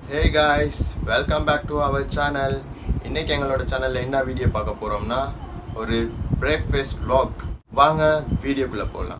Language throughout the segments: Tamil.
Hey guys welcome back to our channel இன்னைக்கு எங்களோட சேனலில் என்ன வீடியோ பார்க்க போகிறோம்னா ஒரு பிரேக்ஃபாஸ்ட் vlog வாங்க வீடியோக்குள்ளே போகலாம்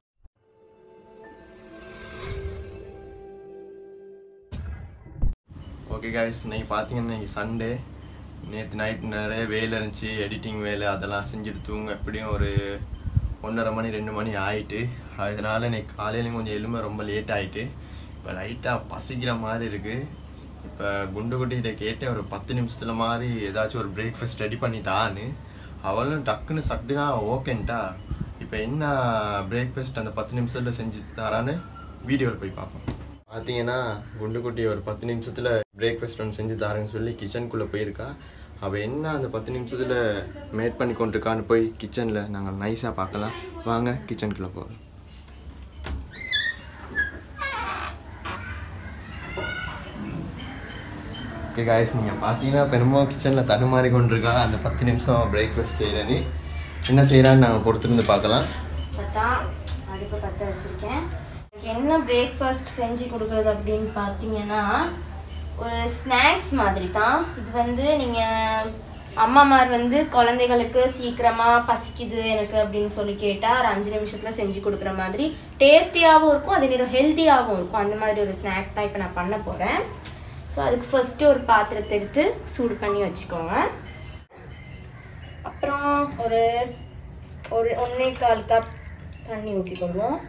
ஓகே காய்ஸ் இன்னைக்கு பார்த்தீங்கன்னா இன்னைக்கு சண்டே நேற்று நைட் நிறைய வேலை இருந்துச்சு எடிட்டிங் வேலை அதெல்லாம் செஞ்சுட்டு தூங்க எப்படியும் ஒரு ஒன்றரை மணி ரெண்டு மணி ஆயிட்டு அதனால இன்னைக்கு காலையிலையும் கொஞ்சம் எலும்ப ரொம்ப லேட் ஆயிட்டு இப்போ லைட்டாக பசிக்கிற மாதிரி இருக்குது இப்போ குண்டு குட்டிகிட்ட கேட்டேன் ஒரு பத்து நிமிஷத்தில் மாதிரி ஏதாச்சும் ஒரு பிரேக்ஃபாஸ்ட் ரெடி பண்ணி தான்னு அவளும் டக்குன்னு சட்டுனா ஓகேன்ட்டா இப்போ என்ன பிரேக்ஃபாஸ்ட் அந்த பத்து நிமிஷத்தில் செஞ்சு தரான்னு வீடியோவில் போய் பார்ப்போம் பார்த்தீங்கன்னா குண்டு குட்டி ஒரு பத்து நிமிஷத்தில் பிரேக்ஃபாஸ்ட் ஒன்று செஞ்சு தரேன்னு சொல்லி கிச்சனுக்குள்ளே போயிருக்கா அவள் என்ன அந்த பத்து நிமிஷத்தில் மேட் பண்ணி கொண்டிருக்கான்னு போய் கிச்சனில் நாங்கள் நைஸாக பார்க்கலாம் வாங்க கிச்சனுக்குள்ளே போகலாம் ஓகே காய்ஸ் நீங்கள் பார்த்தீங்கன்னா பெருமோ கிச்சனில் தடுமாறி கொண்டிருக்கா அந்த பத்து நிமிஷம் பிரேக்ஃபாஸ்ட் செய்கிறேன்னு என்ன செய்கிறான்னு நாங்கள் பொறுத்திருந்து பார்க்கலாம் இப்போதான் அடுப்பை பற்ற வச்சுருக்கேன் எனக்கு என்ன பிரேக்ஃபாஸ்ட் செஞ்சு கொடுக்குறது அப்படின்னு பார்த்தீங்கன்னா ஒரு ஸ்நாக்ஸ் மாதிரி தான் இது வந்து நீங்கள் அம்மாமார் வந்து குழந்தைகளுக்கு சீக்கிரமாக பசிக்குது எனக்கு அப்படின்னு சொல்லி கேட்டால் ஒரு அஞ்சு நிமிஷத்தில் செஞ்சு கொடுக்குற மாதிரி டேஸ்டியாகவும் இருக்கும் அதே நேரம் ஹெல்த்தியாகவும் இருக்கும் அந்த மாதிரி ஒரு ஸ்நாக் தான் இப்போ நான் பண்ண போகிறேன் ஸோ அதுக்கு ஃபஸ்ட்டு ஒரு பாத்திரத்தை எடுத்து சூடு பண்ணி வச்சுக்கோங்க அப்புறம் ஒரு ஒரு ஒன்றே கால் கப் தண்ணி ஊற்றிக்கொள்வோம்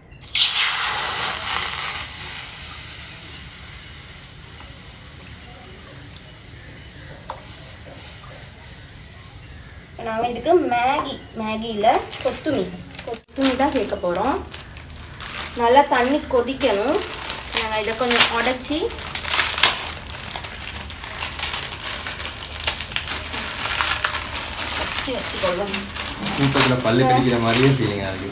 நாங்கள் இதுக்கு மேகி மேகியில் கொத்துமி கொத்துமி தான் சேர்க்க போகிறோம் நல்லா தண்ணி கொதிக்கணும் நாங்கள் இதை கொஞ்சம் உடச்சி வச்சு வச்சுக்கொள்வோம் தூக்கத்தில் பல்லு கடிக்கிற மாதிரியே ஃபீலிங் ஆகுது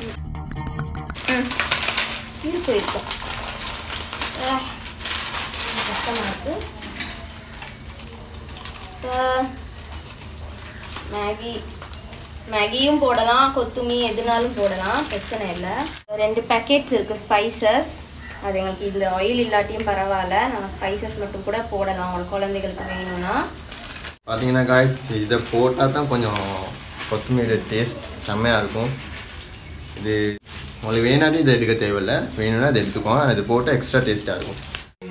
இருக்கும் இருக்கும் ஆஹ், கஷ்டமா இருக்கு இப்போ மேகி மேகியும் போடலாம் கொத்துமி எதுனாலும் போடலாம் பிரச்சனை இல்லை ரெண்டு பேக்கெட்ஸ் இருக்குது ஸ்பைசஸ் அது எங்களுக்கு இதில் ஆயில் இல்லாட்டியும் பரவாயில்ல நாங்கள் ஸ்பைசஸ் மட்டும் கூட போடலாம் உங்களுக்கு குழந்தைகளுக்கு வேணும்னா பார்த்தீங்கன்னா காய்ஸ் இதை போட்டால் தான் கொஞ்சம் கொத்தமல்லியோட டேஸ்ட் செம்மையாக இருக்கும் இது உங்களுக்கு வேணாட்டி இதை எடுக்க தேவையில்லை வேணும்னா இதை எடுத்துக்கோங்க ஆனால் இது போட்டால் எக்ஸ்ட்ரா டேஸ்ட்டாக இருக்கும்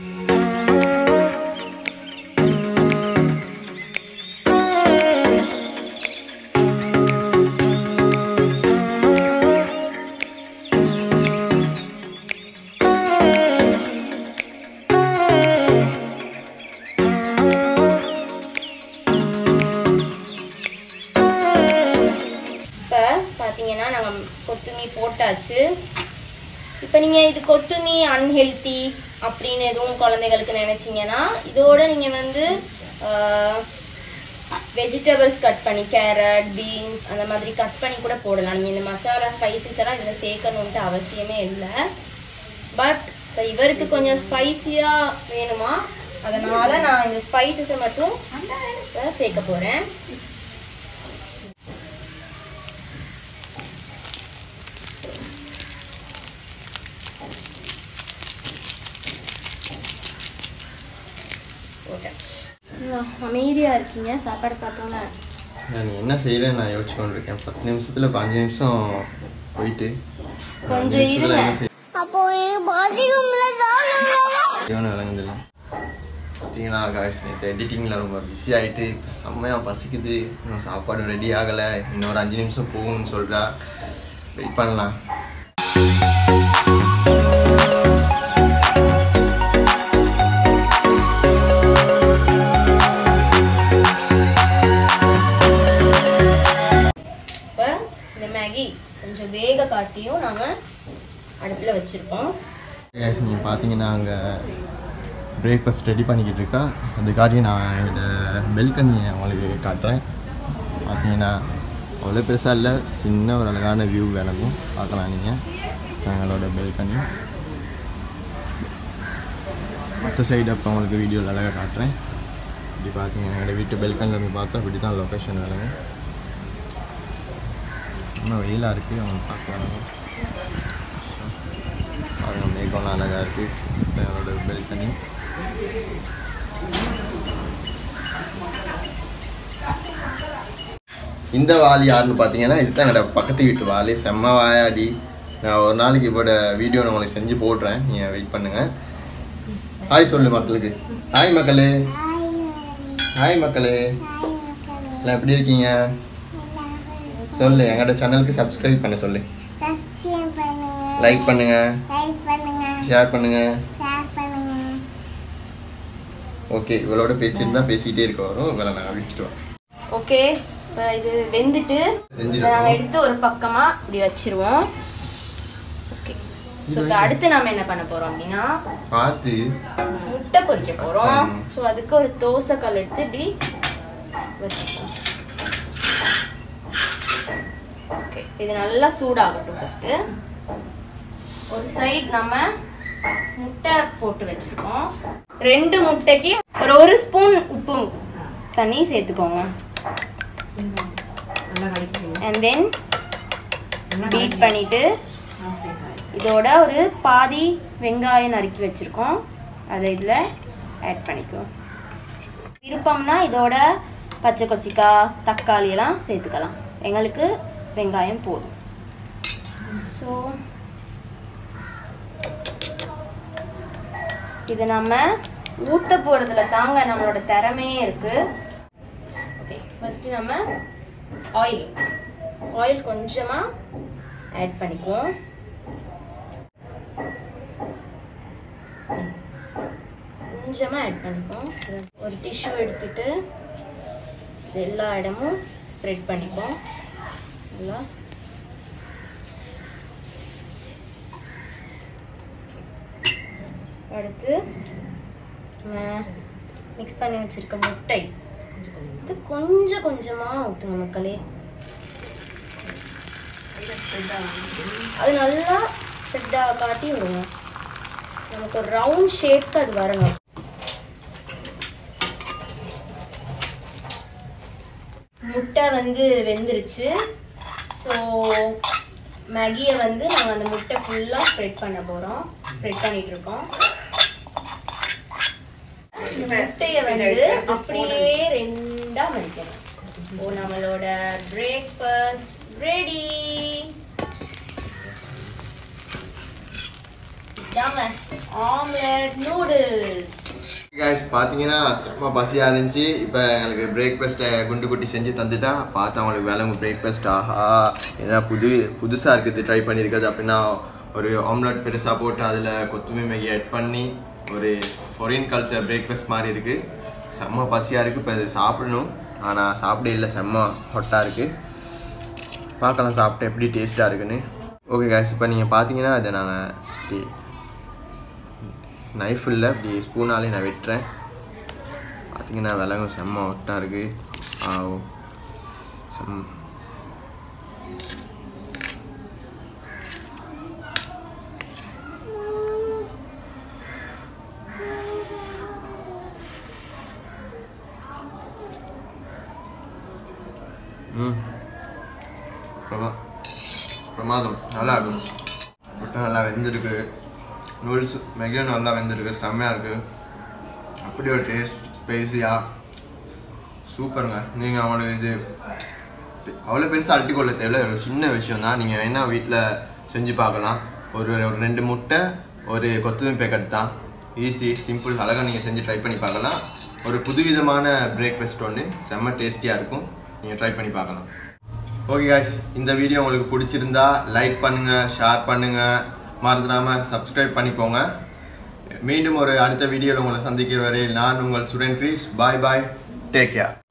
இப்போ பார்த்தீங்கன்னா நாங்கள் கொத்துமி போட்டாச்சு இப்போ நீங்கள் இது கொத்துமி அன்ஹெல்த்தி அப்படின்னு எதுவும் குழந்தைகளுக்கு நினச்சிங்கன்னா இதோட நீங்கள் வந்து வெஜிடபிள்ஸ் கட் பண்ணி கேரட் பீன்ஸ் அந்த மாதிரி கட் பண்ணி கூட போடலாம் நீங்கள் இந்த மசாலா ஸ்பைசஸ் எல்லாம் இதில் சேர்க்கணுன்ட்டு அவசியமே இல்லை பட் இப்போ இவருக்கு கொஞ்சம் ஸ்பைசியாக வேணுமா அதனால நான் இந்த ஸ்பைசஸை மட்டும் இப்ப சேர்க்க போகிறேன் போட்டாச்சு அமைதியாக இருக்கீங்க சாப்பாடு பார்த்தோன்னே நான் என்ன செய்கிறேன்னு நான் யோசிச்சு கொண்டிருக்கேன் பத்து நிமிஷத்தில் இப்போ அஞ்சு நிமிஷம் போயிட்டு ஒரு அஞ்சு கொஞ்சம் நிமிஷத்துல இருங்க. என்ன செய்ய- அப்போ பாதிக்கும்ல ஐயோன்னு விளங்குதில்ல பார்த்தீங்கன்னா காய்ஸ் நேற்று எடிட்டிங்கில் ரொம்ப பிஸி ஆகிட்டு இப்போ செம்மையாக பசிக்குது இன்னும் சாப்பாடு ரெடி ஆகலை இன்னொரு அஞ்சு நிமிஷம் போகணும்னு சொல்கிறா வெயிட் பண்ணலாம் இப்போ இந்த மேகி கொஞ்சம் வேக காட்டியும் நாங்கள் அடுப்பில் வச்சுருக்கோம் கேஸ் நீங்கள் பார்த்தீங்கன்னா அங்கே பிரேக்ஃபாஸ்ட் ரெடி பண்ணிக்கிட்டு இருக்கா அதுக்காட்டி நான் இந்த பெல்கனியை உங்களுக்கு காட்டுறேன் பார்த்தீங்கன்னா அவ்வளோ பெருசாக இல்லை சின்ன ஒரு அழகான வியூ விளங்கும் பார்க்கலாம் நீங்கள் எங்களோட பெல்கனி மற்ற சைடு அப்போ உங்களுக்கு வீடியோவில் அழகாக காட்டுறேன் இப்படி பார்த்தீங்கன்னா எங்களோட வீட்டு பெல்கனில் இருந்து பார்த்தா இப்படி தான் லொக்கேஷன் விளங்கும் செம்ம வெயிலாக இருக்குது அவங்க பார்க்கலாம் பாருங்க மேகம்லாம் அழகாக இருக்குது அதோட பெல்கனி இந்த வாள் யாருன்னு பார்த்தீங்கன்னா இதுதான் என்னோட பக்கத்து வீட்டு வாள் செம்ம வாயாடி நான் ஒரு நாளைக்கு இதோட வீடியோ நான் உங்களுக்கு செஞ்சு போடுறேன் நீங்கள் வெயிட் பண்ணுங்கள் ஹாய் சொல்லு மக்களுக்கு ஹாய் மக்களே ஹாய் மக்களே எல்லாம் எப்படி இருக்கீங்க சொல்லு எங்களோட சேனலுக்கு சப்ஸ்கிரைப் பண்ண சொல்லு சப்ஸ்கிரைப் பண்ணுங்க லைக் பண்ணுங்க லைக் பண்ணுங்க ஷேர் பண்ணுங்க ஷேர் பண்ணுங்க ஓகே இவளோட பேசிட்டு தான் பேசிக்கிட்டே இருக்க வரும் இவளை நான் விட்டுட்டு ஓகே இப்போ இது வெந்துட்டு செஞ்சிருக்கோம். இதை நாங்கள் எடுத்து ஒரு பக்கமாக இப்படி வச்சிருவோம் ஓகே ஸோ இப்போ அடுத்து நாம என்ன பண்ண போகிறோம் அப்படின்னா பார்த்து முட்டை பொரிக்க போகிறோம் ம். ஸோ அதுக்கு ஒரு தோசை கல் எடுத்து இப்படி வச்சுப்போம் ஓகே இது நல்லா சூடாகட்டும் ஃபஸ்ட்டு ஒரு சைடு நம்ம முட்டை போட்டு வச்சுருக்கோம் ரெண்டு முட்டைக்கு ஒரு ஒரு ஸ்பூன் உப்பு தண்ணி சேர்த்துக்கோங்க அண்ட் தென் பீட் பண்ணிட்டு இதோட ஒரு பாதி வெங்காயம் நறுக்கி வச்சுருக்கோம் அதை இதில் ஆட் பண்ணிக்குவோம் விருப்பம்னா இதோட பச்சை கொச்சிக்காய் தக்காளி எல்லாம் சேர்த்துக்கலாம் எங்களுக்கு வெங்காயம் போதும் ஸோ இது நம்ம ஊற்ற போகிறதுல தாங்க நம்மளோட திறமையே இருக்குது ஓகே ஃபஸ்ட்டு நம்ம ஆயில் ஆயில் கொஞ்சமாக ஆட் பண்ணிக்குவோம் கொஞ்சமாக ஆட் பண்ணிப்போம் ஒரு டிஷ்யூ எடுத்துட்டு இது எல்லா இடமும் ஸ்ப்ரெட் பண்ணிப்போம் நல்லா அடுத்து மிக்ஸ் பண்ணி வச்சிருக்க முட்டை இது கொஞ்சம் கொஞ்சமாக ஊற்றுங்க மக்களே அது நல்லா ஸ்ப்ரெட்டாக காட்டி விடுங்க நமக்கு ஒரு ரவுண்ட் ஷேப்க்கு அது வரணும் முட்டை வந்து வெந்துருச்சு ஸோ மேகியை வந்து நாங்கள் அந்த முட்டை ஃபுல்லாக ஸ்ப்ரெட் பண்ண போகிறோம் ஸ்ப்ரெட் பண்ணிட்டு இருக்கோம் இந்த முட்டையை வந்து அப்படியே ரெண்டா மடிக்கணும் ஓ நம்மளோட பிரேக்ஃபாஸ்ட் ரெடி இதாங்க ஆம்லெட் நூடுல்ஸ் guys பார்த்தீங்கன்னா செம்ம பசியாக இருந்துச்சு இப்போ எங்களுக்கு பிரேக்ஃபாஸ்ட்டை குண்டு குட்டி செஞ்சு தந்துட்டா பார்த்தா அவங்களுக்கு விளங்கு பிரேக்ஃபாஸ்ட் ஆஹா ஏன்னா புது புதுசாக இருக்குது ட்ரை பண்ணியிருக்கிறது அப்படின்னா ஒரு ஆம்லெட் பெருசாக போட்டு அதில் கொத்துமை மேகி ஆட் பண்ணி ஒரு ஃபாரின் கல்ச்சர் பிரேக்ஃபாஸ்ட் மாதிரி இருக்குது செம்ம பசியாக இருக்குது இப்போ இது சாப்பிடணும் ஆனால் சாப்பிட இல்லை செம்ம ஹொட்டாக இருக்குது பார்க்கலாம் சாப்பிட்டு எப்படி டேஸ்ட்டாக இருக்குன்னு ஓகே guys இப்போ நீங்கள் பார்த்தீங்கன்னா அதை நாங்கள் இப்படி நைஃப் இல்லை இப்படி ஸ்பூனாலே நான் வெட்டுறேன் பார்த்தீங்கன்னா விலங்கும் செம்ம ஒட்டாக இருக்குது ஆ ஓ செம் ம் பிரமா பிரமாதம் நல்லா இருக்கும் முட்டை நல்லா வெந்திருக்கு நூடுல்ஸ் மெகியும் நல்லா வெந்திருக்கு செம்மையாக இருக்குது அப்படி ஒரு டேஸ்ட் ஸ்பைஸியாக சூப்பருங்க நீங்கள் அவனுக்கு இது அவ்வளோ பெருசாக அழட்டி கொள்ள தேவையில்ல ஒரு சின்ன விஷயம் தான் நீங்கள் வேணா வீட்டில் செஞ்சு பார்க்கலாம் ஒரு ஒரு ரெண்டு முட்டை ஒரு கொத்தமல்லி பேக்கெட் தான் ஈஸி சிம்பிள் அழகாக நீங்கள் செஞ்சு ட்ரை பண்ணி பார்க்கலாம் ஒரு புதுவிதமான பிரேக்ஃபாஸ்ட் ஒன்று செம்ம டேஸ்டியாக இருக்கும் நீங்கள் ட்ரை பண்ணி பார்க்கலாம் ஓகே guys இந்த வீடியோ உங்களுக்கு பிடிச்சிருந்தா லைக் பண்ணுங்கள் ஷேர் பண்ணுங்கள் மறந்துடாமல் சப்ஸ்கிரைப் பண்ணிக்கோங்க மீண்டும் ஒரு அடுத்த வீடியோவில் உங்களை சந்திக்கிற வரையில் நான் உங்கள் ஸ்டூடெண்ட் க்ரீஸ் பாய் பாய் டேக் கேர்